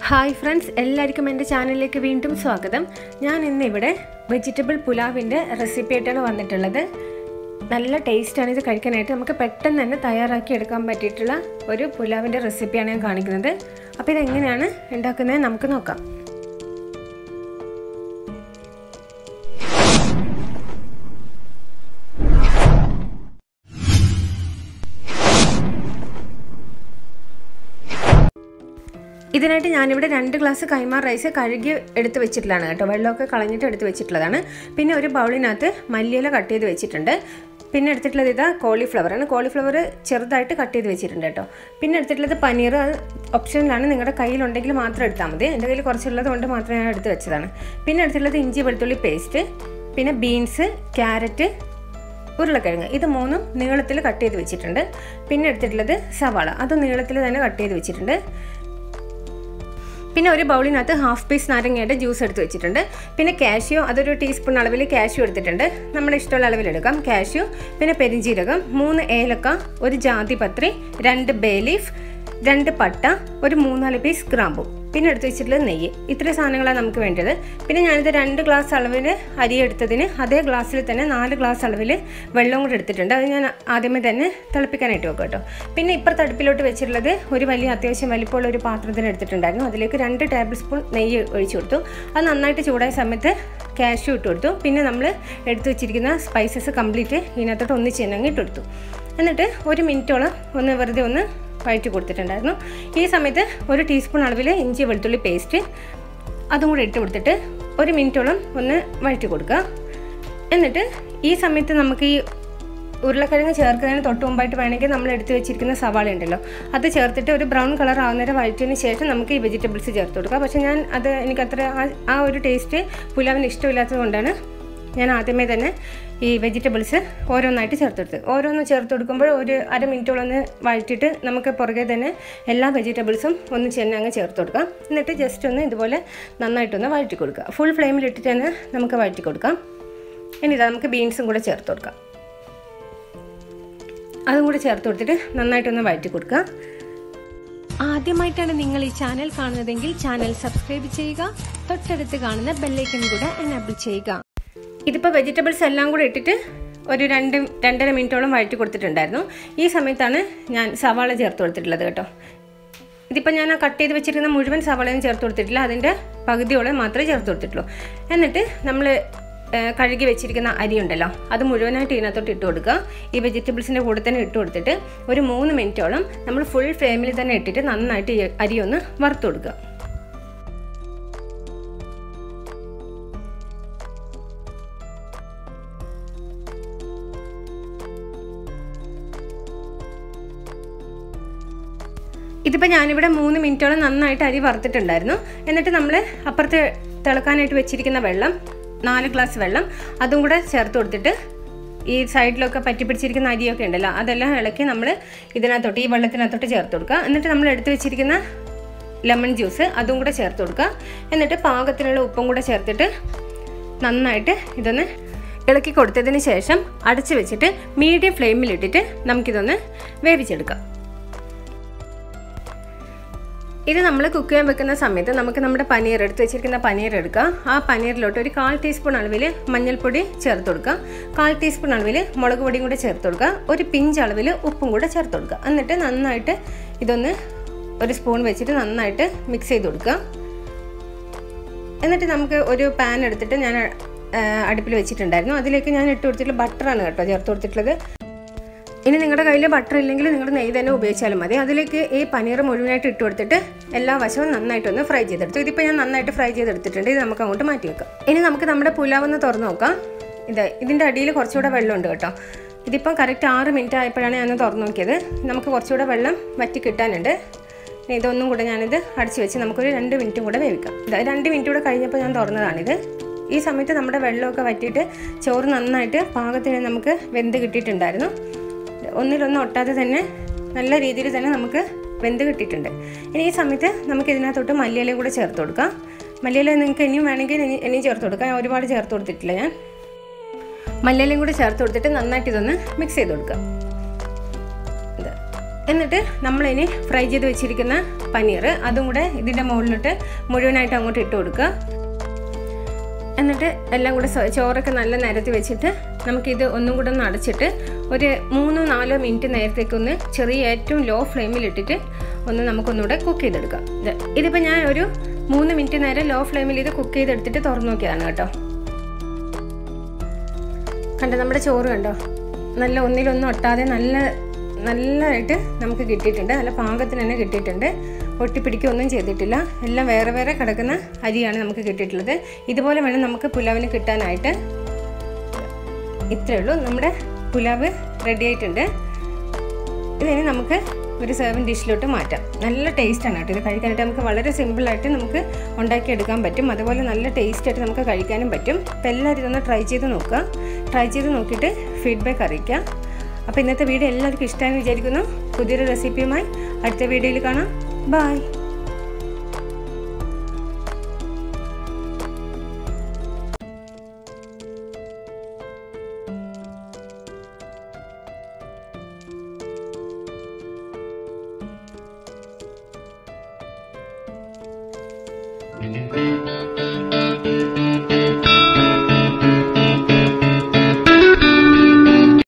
Hi friends എല്ലാവർക്കും എൻ്റെ ചാനലിലേക്ക് വീണ്ടും സ്വാഗതം ഞാൻ ഇന്ന് ഇവിടെ വെജിറ്റബിൾ പുലാവിൻ്റെ റെസിപ്പി ആയിട്ടാണ് വന്നിട്ടുള്ളത് നല്ല ടേസ്റ്റാണ് ഇത് കഴിക്കാനായിട്ട് നമുക്ക് പെട്ടെന്ന് തന്നെ തയ്യാറാക്കി എടുക്കാൻ പറ്റിയിട്ടുള്ള ഒരു പുലാവിൻ്റെ റെസിപ്പിയാണ് ഞാൻ കാണിക്കുന്നത് അപ്പോൾ ഇതെങ്ങനെയാണ് ഉണ്ടാക്കുന്നത് നമുക്ക് നോക്കാം ഇതിനായിട്ട് ഞാനിവിടെ രണ്ട് ഗ്ലാസ് കൈമാ റൈസ് കഴുകി എടുത്ത് വെച്ചിട്ടുള്ളതാണ് കേട്ടോ വെള്ളമൊക്കെ കളഞ്ഞിട്ട് എടുത്ത് വെച്ചിട്ടുള്ളതാണ് പിന്നെ ഒരു ബൗളിനകത്ത് മല്ലിയില കട്ട് ചെയ്ത് വെച്ചിട്ടുണ്ട് പിന്നെ എടുത്തിട്ടുള്ളത് ഇതാ കോളിഫ്ലവറാണ് കോളിഫ്ലവർ ചെറുതായിട്ട് കട്ട് ചെയ്ത് വെച്ചിട്ടുണ്ട് കേട്ടോ പിന്നെ എടുത്തിട്ടുള്ളത് പനീർ അത് ഓപ്ഷനിലാണ് നിങ്ങളുടെ കയ്യിലുണ്ടെങ്കിൽ മാത്രം എടുത്താൽ മതി എൻ്റെ കയ്യിൽ കുറച്ചുള്ളത് കൊണ്ട് മാത്രം ഞാൻ എടുത്ത് വെച്ചതാണ് പിന്നെ എടുത്തിട്ടുള്ളത് ഇഞ്ചി വെളുത്തുള്ളി പേസ്റ്റ് പിന്നെ ബീൻസ് ക്യാരറ്റ് ഉരുളക്കിഴങ്ങ് ഇത് മൂന്നും നീളത്തിൽ കട്ട് ചെയ്ത് വെച്ചിട്ടുണ്ട് പിന്നെ എടുത്തിട്ടുള്ളത് സവാള അത് നീളത്തിൽ തന്നെ കട്ട് ചെയ്ത് വെച്ചിട്ടുണ്ട് പിന്നെ ഒരു ബൗളിനകത്ത് ഹാഫ് പീസ് നാരങ്ങയുടെ ജ്യൂസ് എടുത്ത് വെച്ചിട്ടുണ്ട് പിന്നെ കാഷ്യൂ അതൊരു ടീസ്പൂൺ അളവിൽ കാഷ്യൂ എടുത്തിട്ടുണ്ട് നമ്മുടെ ഇഷ്ടമുള്ള അളവിൽ എടുക്കാം കാഷ്യൂ പിന്നെ പെരിഞ്ജീരകം മൂന്ന് ഏലക്ക ഒരു ജാതിപത്രി രണ്ട് ബേ ലീഫ് രണ്ട് പട്ട ഒരു മൂന്നാല് പീസ് ഗ്രാമ്പു പിന്നെ എടുത്ത് വെച്ചിട്ടുള്ളത് നെയ്യ് ഇത്രയും സാധനങ്ങളാണ് നമുക്ക് വേണ്ടത് പിന്നെ ഞാനിത് രണ്ട് ഗ്ലാസ് അളവിൽ അരി എടുത്തതിന് അതേ ഗ്ലാസ്സിൽ തന്നെ നാല് ഗ്ലാസ് അളവിൽ വെള്ളം കൂടെ എടുത്തിട്ടുണ്ട് അത് ഞാൻ ആദ്യമേ തന്നെ തിളപ്പിക്കാനായിട്ട് വെക്കും കേട്ടോ പിന്നെ ഇപ്പുറത്ത് അടുപ്പിലോട്ട് വെച്ചിട്ടുള്ളത് ഒരു വലിയ അത്യാവശ്യം വലിപ്പമുള്ള ഒരു പാത്രത്തിന് എടുത്തിട്ടുണ്ടായിരുന്നു അതിലേക്ക് രണ്ട് ടേബിൾ സ്പൂൺ നെയ്യ് ഒഴിച്ചു കൊടുത്തു അത് നന്നായിട്ട് ചൂടായ സമയത്ത് കാഷ്യൂ ഇട്ട് കൊടുത്തു പിന്നെ നമ്മൾ എടുത്തു വെച്ചിരിക്കുന്ന സ്പൈസസ് കംപ്ലീറ്റ് ഇതിനകത്തോട്ട് ഒന്നിച്ച് തന്നെ അങ്ങ് ഇട്ട് കൊടുത്തു എന്നിട്ട് ഒരു മിനിറ്റോളം ഒന്ന് വെറുതെ ഒന്ന് വഴറ്റി കൊടുത്തിട്ടുണ്ടായിരുന്നു ഈ സമയത്ത് ഒരു ടീസ്പൂൺ അളവിൽ ഇഞ്ചി വെളുത്തുള്ളി പേസ്റ്റ് അതും കൂടെ ഇട്ട് കൊടുത്തിട്ട് ഒരു മിനിറ്റോളം ഒന്ന് വഴറ്റി കൊടുക്കുക എന്നിട്ട് ഈ സമയത്ത് നമുക്ക് ഈ ഉരുളക്കിഴങ്ങ് ചേർക്കുന്നതിന് തൊട്ട് മുമ്പായിട്ട് വേണമെങ്കിൽ നമ്മൾ എടുത്ത് വെച്ചിരിക്കുന്ന സവാള ഉണ്ടല്ലോ അത് ചേർത്തിട്ട് ഒരു ബ്രൗൺ കളർ ആവുന്നേരം വഴറ്റിയതിന് ശേഷം നമുക്ക് ഈ വെജിറ്റബിൾസ് ചേർത്ത് കൊടുക്കുക പക്ഷേ ഞാൻ അത് എനിക്കത്ര ആ ഒരു ടേസ്റ്റ് പുലാവിന് ഇഷ്ടമില്ലാത്തത് കൊണ്ടാണ് ഞാൻ ആദ്യമേ തന്നെ ഈ വെജിറ്റബിൾസ് ഓരോന്നായിട്ട് ചേർത്ത് കൊടുത്ത് ഓരോന്ന് ചേർത്ത് കൊടുക്കുമ്പോൾ ഒരു അര മിനിറ്റോളം ഒന്ന് വഴറ്റിയിട്ട് നമുക്ക് പുറകെ തന്നെ എല്ലാ വെജിറ്റബിൾസും ഒന്ന് ചെന്നെ അങ്ങ് ചേർത്ത് കൊടുക്കാം എന്നിട്ട് ജസ്റ്റ് ഒന്ന് ഇതുപോലെ നന്നായിട്ടൊന്ന് വഴറ്റി കൊടുക്കുക ഫുൾ ഫ്ലെയിമിൽ ഇട്ടിട്ട് തന്നെ നമുക്ക് വഴറ്റി കൊടുക്കാം ഇനി ഇതാ നമുക്ക് ബീൻസും കൂടെ ചേർത്ത് കൊടുക്കാം അതും കൂടെ ചേർത്ത് കൊടുത്തിട്ട് നന്നായിട്ടൊന്ന് വഴറ്റി കൊടുക്കുക ആദ്യമായിട്ടാണ് നിങ്ങൾ ഈ ചാനൽ കാണുന്നതെങ്കിൽ ചാനൽ സബ്സ്ക്രൈബ് ചെയ്യുക തൊട്ടടുത്ത് കാണുന്ന ബെല്ലൈക്കൺ കൂടെ എനാബിൾ ചെയ്യുക ഇതിപ്പോൾ വെജിറ്റബിൾസ് എല്ലാം കൂടെ ഇട്ടിട്ട് ഒരു രണ്ട് രണ്ടര മിനിറ്റോളം വഴറ്റി കൊടുത്തിട്ടുണ്ടായിരുന്നു ഈ സമയത്താണ് ഞാൻ സവാള ചേർത്ത് കൊടുത്തിട്ടുള്ളത് കേട്ടോ ഇതിപ്പോൾ ഞാൻ കട്ട് ചെയ്ത് വെച്ചിരിക്കുന്ന മുഴുവൻ സവാളയും ചേർത്ത് കൊടുത്തിട്ടില്ല അതിൻ്റെ പകുതിയോളം മാത്രമേ ചേർത്ത് കൊടുത്തിട്ടുള്ളൂ എന്നിട്ട് നമ്മൾ കഴുകി വെച്ചിരിക്കുന്ന അരി ഉണ്ടല്ലോ അത് മുഴുവനായിട്ട് ഇതിനകത്തോട്ട് ഇട്ട് കൊടുക്കുക ഈ വെജിറ്റബിൾസിൻ്റെ കൂടെ തന്നെ ഇട്ട് കൊടുത്തിട്ട് ഒരു മൂന്ന് മിനിറ്റോളം നമ്മൾ ഫുൾ ഫ്ലെയിമിൽ തന്നെ ഇട്ടിട്ട് നന്നായിട്ട് ഈ അരി ഒന്ന് വറുത്ത് കൊടുക്കുക ഇതിപ്പോൾ ഞാനിവിടെ മൂന്ന് മിനിറ്റോളം നന്നായിട്ട് അരി വറുത്തിട്ടുണ്ടായിരുന്നു എന്നിട്ട് നമ്മൾ അപ്പുറത്ത് തിളക്കാനായിട്ട് വെച്ചിരിക്കുന്ന വെള്ളം നാല് ഗ്ലാസ് വെള്ളം അതും കൂടെ ചേർത്ത് കൊടുത്തിട്ട് ഈ സൈഡിലൊക്കെ പറ്റി പിടിച്ചിരിക്കുന്ന അരിയൊക്കെ ഉണ്ടല്ലോ അതെല്ലാം ഇളക്കി നമ്മൾ ഇതിനകത്തോട്ട് ഈ വെള്ളത്തിനകത്തോട്ട് ചേർത്ത് കൊടുക്കുക എന്നിട്ട് നമ്മൾ എടുത്ത് വെച്ചിരിക്കുന്ന ലെമൺ ജ്യൂസ് അതും കൂടെ ചേർത്ത് കൊടുക്കുക എന്നിട്ട് പാകത്തിനുള്ള ഉപ്പും കൂടെ ചേർത്തിട്ട് നന്നായിട്ട് ഇതൊന്ന് ഇളക്കി കൊടുത്തതിന് ശേഷം അടച്ച് വെച്ചിട്ട് മീഡിയം ഫ്ലെയിമിലിട്ടിട്ട് നമുക്കിതൊന്ന് വേവിച്ചെടുക്കാം ഇത് നമ്മൾ കുക്ക് ചെയ്യാൻ വെക്കുന്ന സമയത്ത് നമുക്ക് നമ്മുടെ പനീർ എടുത്ത് വെച്ചിരിക്കുന്ന പനീർ എടുക്കുക ആ പനീറിലോട്ട് ഒരു കാൽ ടീസ്പൂൺ അളവിൽ മഞ്ഞൾപ്പൊടി ചേർത്ത് കൊടുക്കുക കാൽ ടീസ്പൂൺ അളവിൽ മുളക് പൊടിയും കൂടെ ചേർത്ത് കൊടുക്കുക ഒരു പിഞ്ച് അളവിൽ ഉപ്പും കൂടെ ചേർത്ത് കൊടുക്കുക എന്നിട്ട് നന്നായിട്ട് ഇതൊന്ന് ഒരു സ്പൂൺ വെച്ചിട്ട് നന്നായിട്ട് മിക്സ് ചെയ്ത് കൊടുക്കുക എന്നിട്ട് നമുക്ക് ഒരു പാൻ എടുത്തിട്ട് ഞാൻ അടുപ്പിൽ വെച്ചിട്ടുണ്ടായിരുന്നു അതിലേക്ക് ഞാൻ ഇട്ട് കൊടുത്തിട്ടുള്ള ബട്ടറാണ് കേട്ടോ ചേർത്ത് കൊടുത്തിട്ടുള്ളത് ഇനി നിങ്ങളുടെ കയ്യിൽ ബട്ടർ ഇല്ലെങ്കിൽ നിങ്ങൾ നെയ്യ് തന്നെ ഉപയോഗിച്ചാലും മതി അതിലേക്ക് ഈ പനീർ മുഴുവനായിട്ട് ഇട്ട് കൊടുത്തിട്ട് എല്ലാ വശവും നന്നായിട്ടൊന്ന് ഫ്രൈ ചെയ്തെടുത്തു ഇതിപ്പോൾ ഞാൻ നന്നായിട്ട് ഫ്രൈ ചെയ്തെടുത്തിട്ടുണ്ട് ഇത് നമുക്ക് അങ്ങോട്ട് മാറ്റി വെക്കാം ഇനി നമുക്ക് നമ്മുടെ പുലാവ് ഒന്ന് തുറന്ന് നോക്കാം ഇത് ഇതിൻ്റെ അടിയിൽ കുറച്ചുകൂടെ വെള്ളമുണ്ട് കേട്ടോ ഇതിപ്പം കറക്റ്റ് ആറ് മിനിറ്റ് ആയപ്പോഴാണ് ഞാൻ തുറന്ന് നോക്കിയത് നമുക്ക് കുറച്ചുകൂടെ വെള്ളം വറ്റി കിട്ടാനുണ്ട് ഇതൊന്നും കൂടെ ഞാനിത് അടച്ചു വെച്ച് നമുക്കൊരു രണ്ട് മിനിറ്റും കൂടെ വേവിക്കാം ഇത് രണ്ട് മിനിറ്റ് കൂടെ കഴിഞ്ഞപ്പോൾ ഞാൻ തുറന്നതാണിത് ഈ സമയത്ത് നമ്മുടെ വെള്ളമൊക്കെ വറ്റിയിട്ട് ചോറ് നന്നായിട്ട് പാകത്തിന് നമുക്ക് വെന്ത് കിട്ടിയിട്ടുണ്ടായിരുന്നു ഒന്നിലൊന്നും ഒട്ടാതെ തന്നെ നല്ല രീതിയിൽ തന്നെ നമുക്ക് വെന്ത് കിട്ടിയിട്ടുണ്ട് ഇനി ഈ സമയത്ത് നമുക്ക് ഇതിനകത്തോട്ട് മല്ലിയിലയും കൂടെ ചേർത്ത് കൊടുക്കാം മല്ലിയില നിങ്ങൾക്ക് ഇനിയും വേണമെങ്കിൽ ഇനി ഇനിയും ചേർത്ത് കൊടുക്കാം ഞാൻ ഒരുപാട് ചേർത്ത് കൊടുത്തിട്ടില്ല ഞാൻ മല്ലിയിലയും കൂടെ ചേർത്ത് കൊടുത്തിട്ട് നന്നായിട്ട് ഇതൊന്ന് മിക്സ് ചെയ്ത് കൊടുക്കുക എന്നിട്ട് നമ്മളിനി ഫ്രൈ ചെയ്ത് വെച്ചിരിക്കുന്ന പനീർ അതും കൂടെ ഇതിൻ്റെ മുകളിലിട്ട് മുഴുവനായിട്ട് അങ്ങോട്ട് ഇട്ട് കൊടുക്കുക എന്നിട്ട് എല്ലാം കൂടെ സ- ചോറൊക്കെ നല്ല നിരത്തി വെച്ചിട്ട് നമുക്കിത് ഒന്നും കൂടെ ഒന്ന് അടച്ചിട്ട് ഒരു മൂന്നോ നാലോ മിനിറ്റ് നേരത്തേക്കൊന്ന് ചെറിയ ഏറ്റവും ലോ ഫ്ലെയിമിലിട്ടിട്ട് ഒന്ന് നമുക്കൊന്നുകൂടെ കുക്ക് ചെയ്തെടുക്കാം ഇത് ഇതിപ്പോൾ ഞാൻ ഒരു മൂന്ന് മിനിറ്റ് നേരം ലോ ഫ്ലെയിമിൽ ഇത് കുക്ക് ചെയ്തെടുത്തിട്ട് തുറന്നു നോക്കിയതാണ് കേട്ടോ കണ്ടോ നമ്മുടെ ചോറ് കണ്ടോ നല്ല ഒന്നിലൊന്നും ഒട്ടാതെ നല്ല നല്ലതായിട്ട് നമുക്ക് കിട്ടിയിട്ടുണ്ട് നല്ല പാകത്തിന് തന്നെ കിട്ടിയിട്ടുണ്ട് ഒട്ടിപ്പിടിക്കുകയൊന്നും ചെയ്തിട്ടില്ല എല്ലാം വേറെ വേറെ കിടക്കുന്ന അരിയാണ് നമുക്ക് കിട്ടിയിട്ടുള്ളത് ഇതുപോലെ വേണം നമുക്ക് പുലാവിന് കിട്ടാനായിട്ട് ഇത്രയേ ഉള്ളൂ നമ്മുടെ പുലാവ് റെഡി ആയിട്ടുണ്ട് ഇതിനി നമുക്ക് ഒരു സെർവിങ് ഡിഷിലോട്ട് മാറ്റാം നല്ല ടേസ്റ്റാണ് കേട്ടോ ഇത് കഴിക്കാനായിട്ട് നമുക്ക് വളരെ സിമ്പിളായിട്ട് നമുക്ക് ഉണ്ടാക്കിയെടുക്കാൻ പറ്റും അതുപോലെ നല്ല ടേസ്റ്റായിട്ട് നമുക്ക് കഴിക്കാനും പറ്റും അപ്പോൾ എല്ലാവരും ഇതൊന്ന് ട്രൈ ചെയ്ത് നോക്കുക ട്രൈ ചെയ്ത് നോക്കിയിട്ട് ഫീഡ്ബാക്ക് അറിയിക്കുക അപ്പോൾ ഇന്നത്തെ വീഡിയോ എല്ലാവർക്കും ഇഷ്ടമായി വിചാരിക്കുന്നു പുതിയൊരു റെസിപ്പിയുമായി അടുത്ത വീഡിയോയിൽ കാണാം ബായ് Thank you.